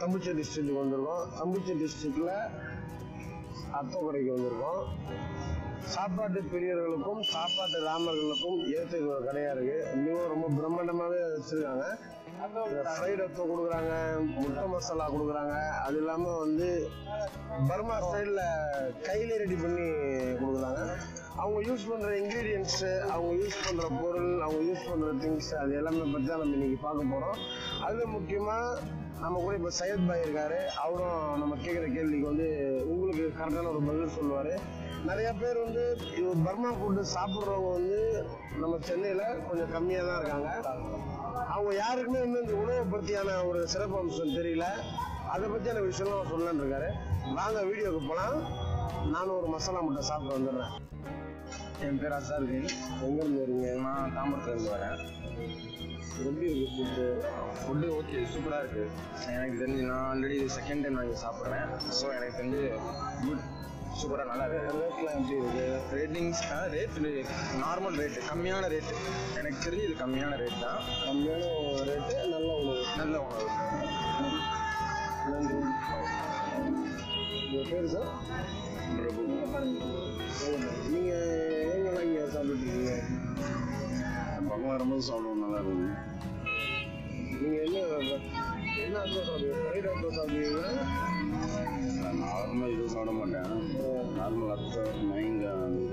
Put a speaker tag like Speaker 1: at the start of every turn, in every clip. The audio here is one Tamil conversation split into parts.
Speaker 1: தம்புச்சை டிஸ்ட்ரிக்ட்டுக்கு வந்திருக்கோம் தம்புச்சை டிஸ்ட்ரிக்டில் அத்தோக்கடைக்கு வந்திருக்கோம் சாப்பாட்டு பிரியர்களுக்கும் சாப்பாட்டு ராமர்களுக்கும் ஏற்ற ஒரு கடையாக இருக்குது இன்னும் ரொம்ப பிரம்மாண்டமாகவே வச்சுருக்காங்க ஃப்ரைட் அத்தோ கொடுக்குறாங்க முட்டை மசாலா கொடுக்குறாங்க அது இல்லாமல் வந்து பர்மா ஸ்டைலில் கையிலே ரெடி பண்ணி கொடுக்குறாங்க அவங்க யூஸ் பண்ணுற இன்க்ரீடியன்ஸு அவங்க யூஸ் பண்ணுற பொருள் அவங்க யூஸ் பண்ணுற திங்ஸ் அது எல்லாமே பற்றி தான் நம்ம இன்னைக்கு பார்க்க போகிறோம் அதில் முக்கியமாக நம்ம கூட இப்போ சையத் பாய் இருக்காரு அவரும் நம்ம கேட்குற கேள்விக்கு வந்து உங்களுக்கு கரெக்டான ஒரு பதில் சொல்லுவார் நிறைய பேர் வந்து இது பர்மா ஃபுட்டு சாப்பிட்றவங்க வந்து நம்ம சென்னையில் கொஞ்சம் கம்மியாக தான் இருக்காங்க அவங்க யாருக்குமே இன்னும் இந்த உணவை பற்றியான ஒரு சிறப்பு அம்சம் தெரியல அதை பற்றியான விஷயம்லாம் அவர் சொல்லலான்னு இருக்காரு வாங்க வீடியோக்கு போகலாம் நானும் ஒரு மசாலா முட்டை சாப்பிட்டு வந்துடுறேன்
Speaker 2: என் பேர் அசாருக்கு
Speaker 1: எங்கேருந்து வரீங்க
Speaker 2: நான் தாம்பரத்துலேருந்து வரேன்
Speaker 1: எப்படி இருக்கு ஃபுட்டு
Speaker 2: ஃபுட்டு ஓகே சூப்பராக இருக்குது எனக்கு தெரிஞ்சு நான் ஆல்ரெடி இது செகண்ட் டைம் நான் இங்கே சாப்பிட்றேன் ஸோ எனக்கு தெரிஞ்சு குட் சூப்பராக நல்லா இருக்கு
Speaker 1: ரேட்லாம் எப்படி இருக்கு
Speaker 2: ரேட்டிங்ஸ் ரேட் நார்மல் ரேட்டு கம்மியான ரேட்டு எனக்கு தெரிஞ்சு இது கம்மியான ரேட் தான்
Speaker 1: கம்மியான ரேட்டு நல்ல உணவு
Speaker 2: நல்ல உணவு
Speaker 1: நன்றி உங்கள் பேர் சார்
Speaker 2: பிரபு
Speaker 1: நீங்கள் எங்கெல்லாம் இங்கே சாப்பிட்டுருக்கீங்க
Speaker 2: பக்கம் வரும்போது சாப்பிடுவோம் நல்லா இருக்கும்
Speaker 1: நீங்கள் என்ன என்ன அத்தோ சாப்பிடுவீங்க ஃப்ரைட் அத்தோ சாப்பிடுவீங்களா
Speaker 2: நார்மலாக இது சாப்பிட மாட்டேன் நார்மல் அத்தை மயங்க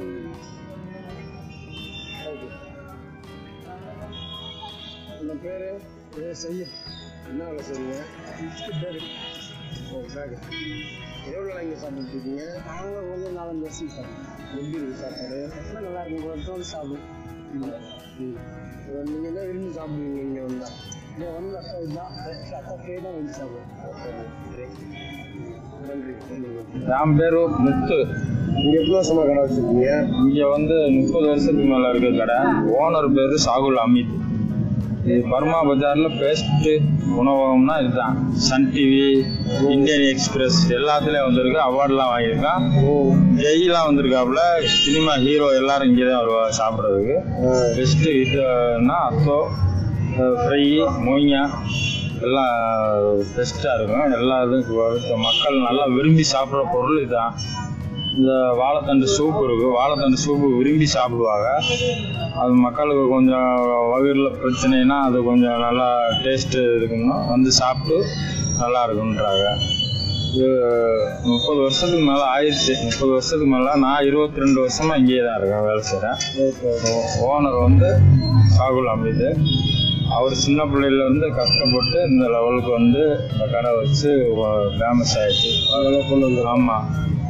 Speaker 1: ஓகே உங்கள் பேர் செய்ய என்ன வேலை செய்வீங்க பேர் ஓ பேக் எவ்வளோ நாள் இங்கே சாப்பிட்டுருக்கீங்க
Speaker 3: நாங்கள் வந்து நாலஞ்சு வருஷம் சார்
Speaker 1: எப்படி இருக்குது சாப்பாடு
Speaker 3: ரொம்ப நல்லா இருக்கும் ஒரு டோல் சாப்பிடும்
Speaker 1: நீங்கள் என்ன விரும்பி சாப்பிடுவீங்க இங்கே வந்தால்
Speaker 3: இங்கே வந்து அக்கா இதுதான் அக்கா கே தான் வந்து சாப்பிடும்
Speaker 1: நன்றி
Speaker 4: என் பேர் முத்து
Speaker 1: இங்கே எத்தனை வருஷமாக கடை வச்சுருக்கீங்க
Speaker 4: இங்கே வந்து முப்பது வருஷத்துக்கு மேலே இருக்க கடை ஓனர் பேர் சாகுல் அமித் இது பர்மா பஜாரில் பெஸ்ட்டு உணவகம்னா இதுதான் சன் டிவி இந்தியன் எக்ஸ்பிரஸ் எல்லாத்துலேயும் வந்திருக்கு அவார்ட்லாம் வாங்கியிருக்கான் ஜெயிலாம் வந்திருக்காப்புல சினிமா ஹீரோ எல்லாரும் இங்கே தான் வருவா சாப்பிட்றதுக்கு பெஸ்ட்டு இதுனா அத்தோ ஃப்ரை மொய்யா எல்லாம் பெஸ்ட்டாக இருக்கும் எல்லா இதுவும் மக்கள் நல்லா விரும்பி சாப்பிட்ற பொருள் இதுதான் இந்த வாழைத்தண்டு சூப் இருக்கு வாழைத்தண்டு சூப்பு விரும்பி சாப்பிடுவாங்க அது மக்களுக்கு கொஞ்சம் வயிறில் பிரச்சனைனா அது கொஞ்சம் நல்லா டேஸ்ட்டு இருக்குன்னா வந்து சாப்பிட்டு நல்லா இருக்குன்றாங்க இது முப்பது வருஷத்துக்கு மேலே ஆயிடுச்சு முப்பது வருஷத்துக்கு மேலே நான் இருபத்தி ரெண்டு வருஷமா இங்கேயே தான் இருக்கேன் வேலை செய்கிறேன் ஓனர் வந்து சாகுல் அமித் அவர் சின்ன பிள்ளையில இருந்து கஷ்டப்பட்டு இந்த லெவலுக்கு வந்து இந்த கடை வச்சு ஃபேமஸ் ஆயிடுச்சு
Speaker 1: அதெல்லாம் கொண்டு வந்து
Speaker 4: ஆமாம்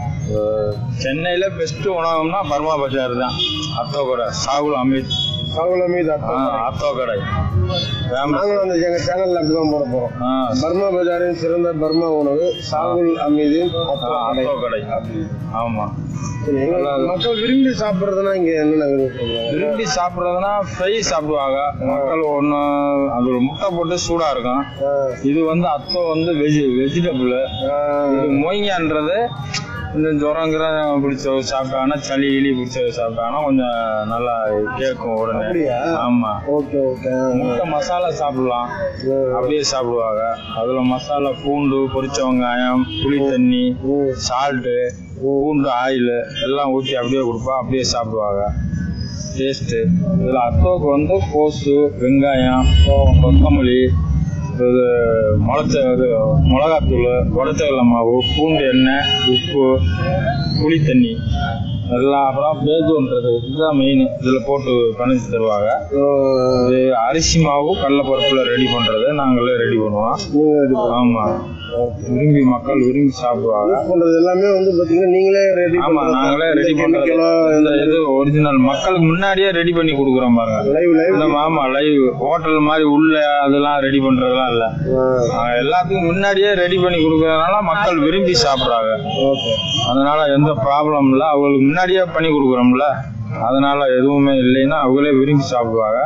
Speaker 4: சென்னையில் பெஸ்ட்டு உணவகம்னா பர்மா பஜார் தான் அத்தோ கடை சாகுல் அமித்
Speaker 1: சாகுல மீது
Speaker 4: ஆ அத்தோ கடை ஃபேமஸ்
Speaker 1: நாங்களும் அந்த எங்கள் சேனலில் அப்படி தான் போட போகிறோம்
Speaker 4: ஆ
Speaker 1: பர்மா பஜாரின் சிறந்த பர்மா உணவு சாகுல் அமீதின் அத்தோ
Speaker 4: ஆ,
Speaker 1: கடை.
Speaker 4: அத்தோ கடை ஆமாம்
Speaker 1: சரி, எங்க மக்கள் விரும்பி சாப்பிட்றதுனா இங்கே என்னென்ன விரும்பி சாப்பிடுவாங்க
Speaker 4: விரும்பி சாப்பிட்றதுனா ஃப்ரை சாப்பிடுவாங்க மக்கள் ஒன்று அது ஒரு முட்டை போட்டு சூடாக இருக்கும் இது வந்து அத்தோ வந்து வெஜி வெஜிடபிள் இது மொய்ங்கன்றது இந்த ஜுரங்கிற பிடிச்ச சாப்பிட்டாங்கன்னா சளி இலி பிடிச்ச சாப்பிட்டாங்கன்னா கொஞ்சம் நல்லா கேட்கும் உடனே
Speaker 1: அப்படியா?
Speaker 4: ஆமா
Speaker 1: ஓகே ஓகே
Speaker 4: முட்டை மசாலா சாப்பிடலாம் அப்படியே சாப்பிடுவாங்க அதுல மசாலா பூண்டு பொரிச்ச வெங்காயம் புளி தண்ணி சால்ட்டு பூண்டு ஆயில் எல்லாம் ஊற்றி அப்படியே கொடுப்பா அப்படியே சாப்பிடுவாங்க டேஸ்ட்டு இதில் அத்தோக்கு வந்து கோஸு வெங்காயம் கொத்தமல்லி இது முளத்த இது மிளகாத்தூள் உடச்சக்கடலை மாவு பூண்டு எண்ணெய் உப்பு புளி தண்ணி எல்லாம் அப்புறம் பேஜோன்றது இதுதான் மெயின் இதில் போட்டு பிணைஞ்சு தருவாங்க இது அரிசி மாவு கடலைப்பருப்புல ரெடி பண்ணுறது நாங்களே ரெடி பண்ணுவோம் ஆமாம் விரும்பி மக்கள் விரும்பி சாப்பிடுவாங்க
Speaker 1: யூஸ் பண்ணுறது எல்லாமே வந்து பார்த்தீங்கன்னா நீங்களே ரெடி
Speaker 4: ஆமா நாங்களே ரெடி பண்றது இந்த இது ஒரிஜினல் மக்களுக்கு முன்னாடியே ரெடி பண்ணி கொடுக்குறோம் பாருங்க
Speaker 1: லைவ் லைவ்
Speaker 4: இந்த ஆமா லைவ் ஹோட்டல் மாதிரி உள்ள அதெல்லாம் ரெடி பண்றதெல்லாம் இல்ல ஆஹ் எல்லாத்துக்கும் முன்னாடியே ரெடி பண்ணி கொடுக்கறதுனால மக்கள் விரும்பி சாப்பிடுறாங்க
Speaker 1: ஓகே
Speaker 4: அதனால எந்த ப்ராப்ளம் இல்லை அவங்களுக்கு முன்னாடியே பண்ணி கொடுக்குறோம்ல அதனால எதுவுமே இல்லைன்னா அவங்களே விரும்பி சாப்பிடுவாங்க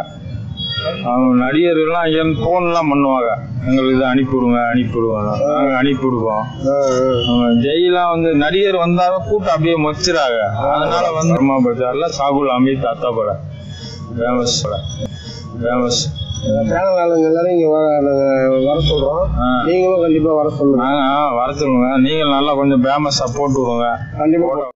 Speaker 4: அவங்க நடிகர்கள்லாம் என் ஃபோன்லாம் பண்ணுவாங்க எங்களுக்கு இதை அனுப்பிவிடுங்க அனுப்பிவிடுவோம் நாங்கள் அனுப்பி விடுவோம் ஜெயிலாம் வந்து நடிகர் வந்தாவே கூட்டம் அப்படியே மொச்சிராங்க அதனால வந்து அம்மா பஜார்ல சாகுல் அமித் அத்தா படம் ஃபேமஸ் படம் ஃபேமஸ்
Speaker 1: சேனல் ஆளுங்க எல்லாரும் இங்க வர நாங்க வர சொல்றோம்
Speaker 4: ஆ.
Speaker 1: நீங்களும் கண்டிப்பா வர சொல்லுங்க
Speaker 4: நாங்க வர சொல்லுங்க நீங்கள் நல்லா கொஞ்சம் ஃபேமஸாக போட்டு விடுங்க
Speaker 1: கண்டிப்பா